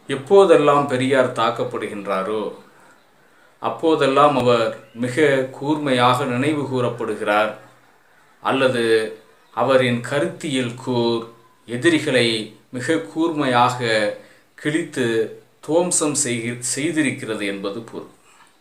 எப்போதெல்லாம் பெரியார் தாக்கப்படுகின்றாரோ அப்போதெல்லாம் அவர் மிக கூர்மையாக நினைவு கூறப்படுகிறார் அல்லது அவரின் கருத்தியல் கூர் எதிரிகளை மிக கூர்மையாக கிழித்து துவம்சம் செய்கி செய்திருக்கிறது என்பது பொருள்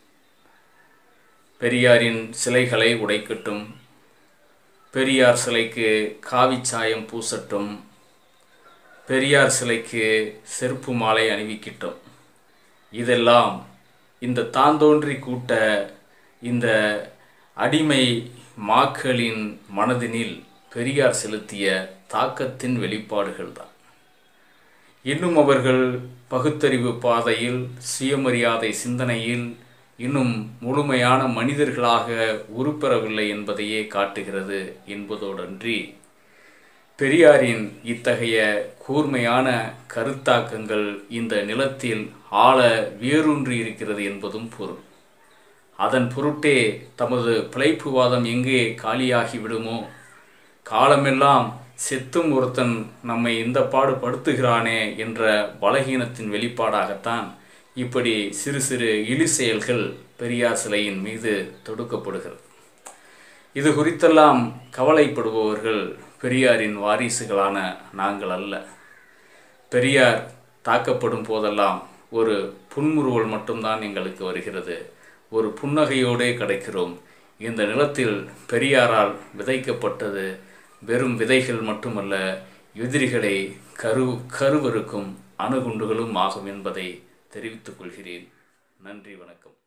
பெரியாரின் சிலைகளை உடைக்கட்டும் பெரியார் சிலைக்கு காவிச்சாயம் பூசட்டும் பெரியார் சிலைக்கு செருப்பு மாலை அணிவிக்கட்டும் இதெல்லாம் இந்த தாந்தோன்றி கூட்ட இந்த அடிமை மாக்களின் மனதினில் பெரியார் செலுத்திய தாக்கத்தின் வெளிப்பாடுகள் தான் இன்னும் அவர்கள் பகுத்தறிவு பாதையில் சுயமரியாதை சிந்தனையில் இன்னும் முழுமையான மனிதர்களாக உருப்பெறவில்லை என்பதையே காட்டுகிறது என்பதோடன்றி பெரியாரின் இத்தகைய கூர்மையான கருத்தாக்கங்கள் இந்த நிலத்தில் ஆழ வேரூன்றி இருக்கிறது என்பதும் பொருள் அதன் பொருட்டே தமது பிழைப்புவாதம் எங்கே காலியாகி விடுமோ காலமெல்லாம் செத்தும் ஒருத்தன் நம்மை இந்த பாடு படுத்துகிறானே என்ற பலகீனத்தின் வெளிப்பாடாகத்தான் இப்படி சிறு சிறு இழி செயல்கள் பெரியார் சிலையின் மீது தொடுக்கப்படுகிறது இது குறித்தெல்லாம் கவலைப்படுபவர்கள் பெரியாரின் வாரிசுகளான நாங்கள் அல்ல பெரியார் தாக்கப்படும் போதெல்லாம் ஒரு புன்முறுவல் மட்டும்தான் எங்களுக்கு வருகிறது ஒரு புன்னகையோடே கிடைக்கிறோம் இந்த நிலத்தில் பெரியாரால் விதைக்கப்பட்டது வெறும் விதைகள் மட்டுமல்ல எதிரிகளை கரு கருவருக்கும் அணுகுண்டுகளும் ஆகும் என்பதை தெரிவித்துக் கொள்கிறேன் நன்றி வணக்கம்